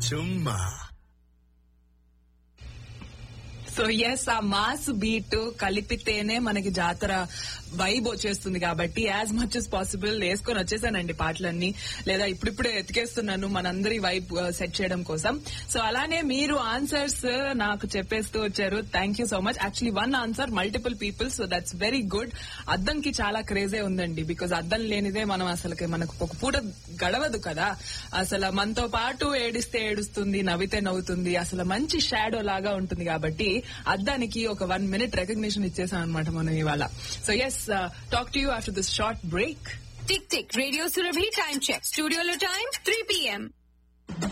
చుమ్మా so yes ఆ mass beat కలిపితేనే మనకి జాతర వైబ్ వచ్చేస్తుంది కాబట్టి యాజ్ మచ్ as పాసిబుల్ వేసుకొని వచ్చేసానండి పాటలన్నీ లేదా ఇప్పుడిప్పుడే ఎతికేస్తున్నాను మనందరి వైబ్ సెట్ చేయడం కోసం సో అలానే మీరు ఆన్సర్స్ నాకు చెప్పేస్తూ వచ్చారు thank you so much actually one answer multiple people so that's very good Addanki చాలా క్రేజే ఉందండి బికాజ్ అద్దం లేనిదే మనం అసలు మనకు ఒక పూట గడవదు కదా అసలు మనతో పాటు ఏడిస్తే ఏడుస్తుంది నవ్వితే నవ్వుతుంది అసలు మంచి షాడో లాగా ఉంటుంది కాబట్టి అద్దానికి ఒక వన్ మినిట్ రికగ్నిషన్ ఇచ్చేసాం అనమాట మనం ఇవాళ so yes talk to you after this short break tick tick radio Surabhi time check స్టూడియోలో టైం త్రీ పిఎం